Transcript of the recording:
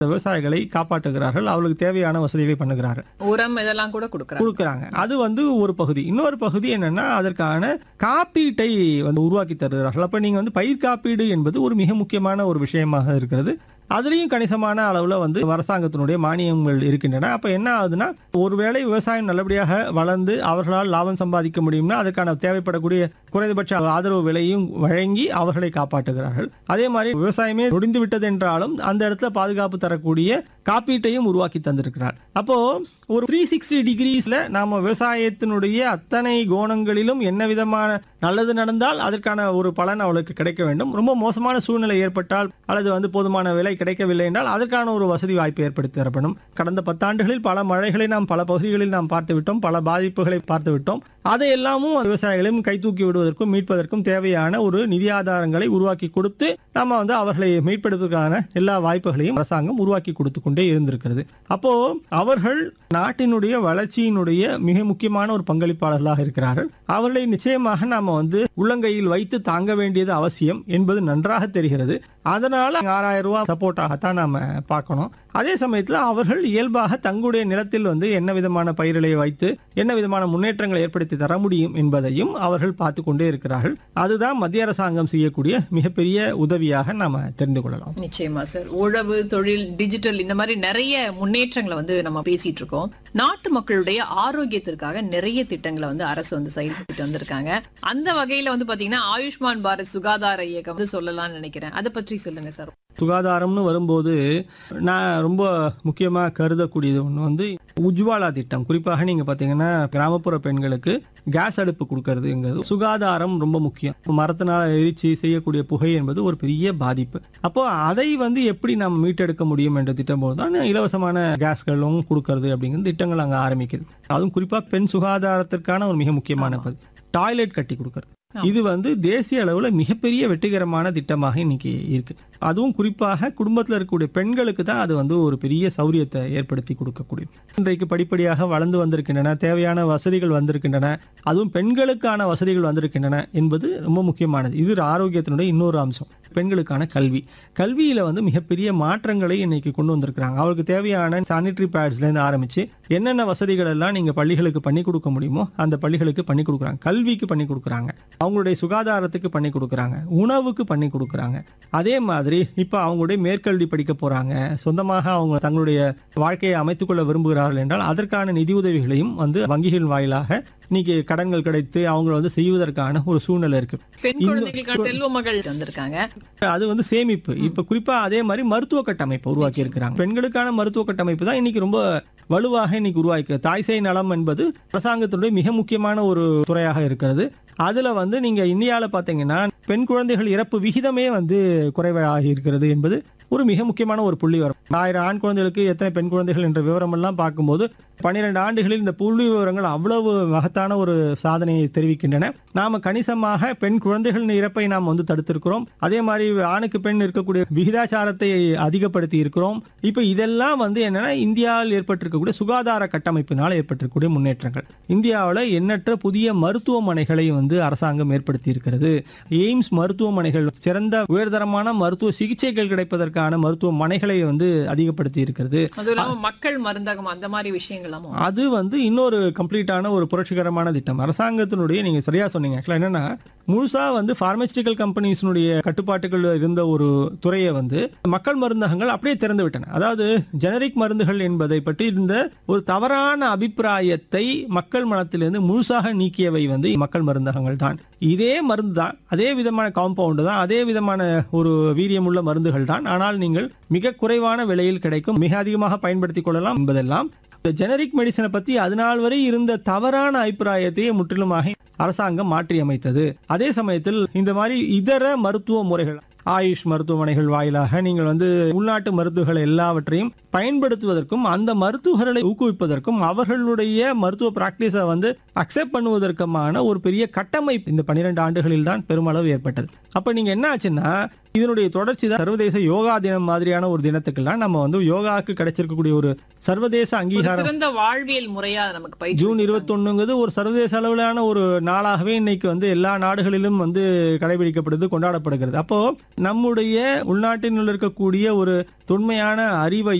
விவசாயிகளை காப்பாற்றுகிறார்கள் அவர்களுக்கு தேவையான வசதிகளை பண்ணுகிறார்கள் உரம் இதெல்லாம் கூட கொடுக்குறாங்க கொடுக்குறாங்க அது வந்து ஒரு பகுதி இன்னொரு பகுதி என்னன்னா அதற்கான காப்பீட்டை வந்து உருவாக்கி தருகிறார்கள் அப்ப நீங்க வந்து பயிர் காப்பீடு என்பது ஒரு மிக முக்கியமான ஒரு விஷயமாக இருக்கிறது அதுலேயும் கணிசமான அளவில் வந்து அரசாங்கத்தினுடைய மானியங்கள் இருக்கின்றன அப்போ என்ன ஆகுதுன்னா ஒருவேளை விவசாயம் நல்லபடியாக வளர்ந்து அவர்களால் லாபம் சம்பாதிக்க முடியும்னா அதுக்கான தேவைப்படக்கூடிய குறைந்தபட்ச ஆதரவு விலையும் வழங்கி அவர்களை காப்பாற்றுகிறார்கள் அதே மாதிரி விவசாயமே நொடிந்து விட்டது என்றாலும் அந்த இடத்துல பாதுகாப்பு தரக்கூடிய காப்பீட்டையும் உருவாக்கி தந்திருக்கிறார் அப்போ ஒரு த்ரீ சிக்ஸ்டி டிகிரிஸ்ல நாம விவசாயத்தினுடைய அத்தனை கோணங்களிலும் என்ன விதமான நல்லது நடந்தால் அதற்கான ஒரு பலன் அவளுக்கு கிடைக்க வேண்டும் ரொம்ப மோசமான சூழ்நிலை ஏற்பட்டால் அல்லது வந்து போதுமான விலை கிடைக்கவில்லை என்றால் அதற்கான ஒரு வசதி வாய்ப்பு ஏற்படுத்தி தரப்படும் கடந்த பத்தாண்டுகளில் பல மழைகளை நாம் பல பகுதிகளில் நாம் பார்த்து விட்டோம் பல பாதிப்புகளை பார்த்து விட்டோம் அதை எல்லாமும் விவசாயிகளையும் கை தூக்கி விடுவதற்கும் மீட்பதற்கும் தேவையான ஒரு நிதி ஆதாரங்களை உருவாக்கி கொடுத்து நம்ம வந்து அவர்களை மீட்பெடுப்பதற்கான எல்லா வாய்ப்புகளையும் அரசாங்கம் உருவாக்கி கொடுத்து கொண்டே இருந்திருக்கிறது அப்போ அவர்கள் நாட்டினுடைய வளர்ச்சியினுடைய மிக முக்கியமான ஒரு பங்களிப்பாளர்களாக இருக்கிறார்கள் அவர்களை நிச்சயமாக நாம வந்து உள்ளங்கையில் வைத்து தாங்க வேண்டியது அவசியம் என்பது நன்றாக தெரிகிறது அதனால ஆறாயிரம் ரூபாய் சப்போர்ட்டாகத்தான் நாம பார்க்கணும் அதே சமயத்தில் அவர்கள் இயல்பாக தங்களுடைய நிலத்தில் வந்து என்ன விதமான பயிர்களை வைத்து என்ன விதமான முன்னேற்றங்களை ஏற்படுத்தி தர முடியும் என்பதையும் அவர்கள் பார்த்து கொண்டே இருக்கிறார்கள் அதுதான் மத்திய அரசாங்கம் செய்யக்கூடிய மிகப்பெரிய உதவியாக நாம தெரிந்து கொள்ளலாம் நிச்சயமா சார் உழவு தொழில் டிஜிட்டல் இந்த மாதிரி நிறைய முன்னேற்றங்களை வந்து நம்ம பேசிட்டு இருக்கோம் நாட்டு மக்களுடைய ஆரோக்கியத்திற்காக நிறைய திட்டங்களை வந்து அரசு வந்து செயல்பட்டு வந்திருக்காங்க அந்த வகையில வந்து பாத்தீங்கன்னா ஆயுஷ்மான் பாரத் சுகாதார இயக்கம் வந்து சொல்லலாம்னு நினைக்கிறேன் அதை பற்றி சொல்லுங்க சார் சுகாதாரம்னு வரும்போது நான் ரொம்ப முக்கியமாக கருதக்கூடியது ஒன்று வந்து உஜ்வாலா திட்டம் குறிப்பாக நீங்கள் பார்த்தீங்கன்னா கிராமப்புற பெண்களுக்கு கேஸ் அடுப்பு கொடுக்கறதுங்கிறது சுகாதாரம் ரொம்ப முக்கியம் இப்போ மரத்தினால் எரிச்சு செய்யக்கூடிய புகை என்பது ஒரு பெரிய பாதிப்பு அப்போ அதை வந்து எப்படி நம்ம மீட்டெடுக்க முடியும் என்ற திட்டம் போது தான் இலவசமான கேஸ்களும் கொடுக்கறது அப்படிங்கிற திட்டங்கள் அங்கே ஆரம்பிக்குது அதுவும் குறிப்பாக பெண் சுகாதாரத்திற்கான ஒரு மிக முக்கியமான பகுதி டாய்லெட் கட்டி கொடுக்கறது இது வந்து தேசிய அளவில் மிகப்பெரிய வெற்றிகரமான திட்டமாக இன்னைக்கு இருக்கு அதுவும் குறிப்பாக குடும்பத்தில் இருக்கக்கூடிய பெண்களுக்கு தான் அது வந்து ஒரு பெரிய சௌரியத்தை ஏற்படுத்தி கொடுக்கக்கூடிய இன்றைக்கு படிப்படியாக வளர்ந்து வந்திருக்கின்றன தேவையான வசதிகள் வந்திருக்கின்றன அதுவும் பெண்களுக்கான வசதிகள் வந்திருக்கின்றன என்பது ரொம்ப முக்கியமானது இது ஆரோக்கியத்தினுடைய இன்னொரு அம்சம் பெண்களுக்கான கல்வி கல்வியில வந்து மிகப்பெரிய மாற்றங்களை இன்னைக்கு கொண்டு வந்திருக்கிறாங்க அவருக்கு தேவையான சானிட்டரி பேட்ஸ்லேருந்து ஆரம்பிச்சு என்னென்ன வசதிகள் எல்லாம் நீங்க பள்ளிகளுக்கு பண்ணி கொடுக்க முடியுமோ அந்த பள்ளிகளுக்கு பண்ணி கொடுக்குறாங்க கல்விக்கு பண்ணி கொடுக்குறாங்க அவங்களுடைய சுகாதாரத்துக்கு பண்ணி கொடுக்குறாங்க உணவுக்கு பண்ணி கொடுக்குறாங்க அதே மாதிரி இப்போ அவங்களுடைய மேற்கல்வி படிக்க போறாங்க சொந்தமாக அவங்க தங்களுடைய வாழ்க்கையை அமைத்துக்கொள்ள விரும்புகிறார்கள் என்றால் அதற்கான நிதி உதவிகளையும் வந்து வங்கிகள் வாயிலாக இன்னைக்கு கடன்கள் கிடைத்து அவங்க வந்து செய்வதற்கான ஒரு சூழ்நிலை இருக்கு பெண் இன்னும் குழந்தைகளுக்கான செல்வ மகள் வந்திருக்காங்க அது வந்து சேமிப்பு இப்ப குறிப்பா அதே மாதிரி மருத்துவ கட்டமைப்பு உருவாக்கி இருக்கிறாங்க பெண்களுக்கான மருத்துவ கட்டமைப்பு தான் இன்னைக்கு ரொம்ப வலுவாக இன்னைக்கு உருவாக்கி தாய் சேய் நலம் என்பது அரசாங்கத்தினுடைய மிக முக்கியமான ஒரு துறையாக இருக்கிறது அதுல வந்து நீங்க இந்தியால பாத்தீங்கன்னா பெண் குழந்தைகள் இறப்பு விகிதமே வந்து குறைவாகி இருக்கிறது என்பது ஒரு மிக முக்கியமான ஒரு புள்ளி வரும் ஆயிரம் ஆண் குழந்தைகளுக்கு எத்தனை பெண் குழந்தைகள் என்ற விவரம் எல்லாம் பார்க்கும்போது பன்னிரண்டு ஆண்டுகளில் இந்த புள்ளி விவரங்கள் அவ்வளவு மகத்தான ஒரு சாதனையை தெரிவிக்கின்றன நாம கணிசமாக பெண் குழந்தைகளின் இறப்பை நாம் வந்து தடுத்திருக்கிறோம் அதே மாதிரி ஆணுக்கு பெண் இருக்கக்கூடிய விகிதாச்சாரத்தை அதிகப்படுத்தி இருக்கிறோம் இப்போ இதெல்லாம் வந்து என்னன்னா இந்தியாவில் ஏற்பட்டிருக்கக்கூடிய சுகாதார கட்டமைப்பினால் ஏற்பட்டிருக்கக்கூடிய முன்னேற்றங்கள் இந்தியாவில் எண்ணற்ற புதிய மருத்துவமனைகளை வந்து அரசாங்கம் ஏற்படுத்தி இருக்கிறது எய்ம்ஸ் மருத்துவமனைகள் சிறந்த உயர்தரமான மருத்துவ சிகிச்சைகள் கிடைப்பதற்கான மருத்துவமனைகளை வந்து அதிகப்படுத்தி இருக்கிறது அதுவும் இல்லாம மக்கள் மருந்தகம் அந்த மாதிரி விஷயங்கள்லாம் அது வந்து இன்னொரு கம்ப்ளீட்டான ஒரு புரட்சிகரமான திட்டம் அரசாங்கத்தினுடைய நீங்க சரியா சொன்னீங்க ஆக்சுவலா என்னன்னா முழுசா வந்து பார்மசிட்டிக்கல் கம்பெனிஸினுடைய கட்டுப்பாட்டுகள் இருந்த ஒரு துறையை வந்து மக்கள் மருந்தகங்கள் அப்படியே திறந்து விட்டன அதாவது ஜெனரிக் மருந்துகள் என்பதை பற்றி இருந்த ஒரு தவறான அபிப்பிராயத்தை மக்கள் மனத்திலிருந்து முழுசாக நீக்கியவை வந்து மக்கள் மருந்தகங்கள் தான் இதே மருந்து தான் அதே விதமான காம்பவுண்டு தான் அதே விதமான ஒரு வீரியமுள்ள மருந்துகள் தான் ஆனால் நீங்கள் மிக குறைவான விலையில் கிடைக்கும் மிக அதிகமாக பயன்படுத்திக் கொள்ளலாம் என்பதெல்லாம் இந்த ஜெனரிக் மெடிசனை பத்தி அதனால் வரை இருந்த தவறான அபிப்பிராயத்தையே முற்றிலுமாக அரசாங்கம் மாற்றி அமைத்தது அதே சமயத்தில் இந்த மாதிரி இதர மருத்துவ முறைகள் ஆயுஷ் மருத்துவமனைகள் வாயிலாக நீங்கள் வந்து உள்நாட்டு மருத்துவர்கள் எல்லாவற்றையும் பயன்படுத்துவதற்கும் அந்த மருத்துவர்களை ஊக்குவிப்பதற்கும் அவர்களுடைய மருத்துவ பிராக்டிஸை வந்து அக்செப்ட் பண்ணுவதற்குமான ஒரு பெரிய கட்டமைப்பு இந்த பன்னிரெண்டு ஆண்டுகளில் தான் பெருமளவு ஏற்பட்டது அப்ப நீங்க என்ன ஆச்சுன்னா இதனுடைய தொடர்ச்சி தான் சர்வதேச யோகா தினம் மாதிரியான ஒரு தினத்துக்கெல்லாம் நம்ம வந்து யோகாவுக்கு கிடைச்சிருக்கக்கூடிய ஒரு சர்வதேச ஒரு அங்கீகாரம் சிறந்த வாழ்வியல் முறையா நமக்கு பயிற்சி ஜூன் வச்சிருக்காங்க. இருபத்தொன்னுங்கிறது ஒரு சர்வதேச அளவிலான ஒரு நாளாகவே இன்னைக்கு வந்து எல்லா நாடுகளிலும் வந்து கடைபிடிக்கப்படுது கொண்டாடப்படுகிறது அப்போ நம்முடைய உள்நாட்டினுள் இருக்கக்கூடிய ஒரு தொன்மையான அறிவை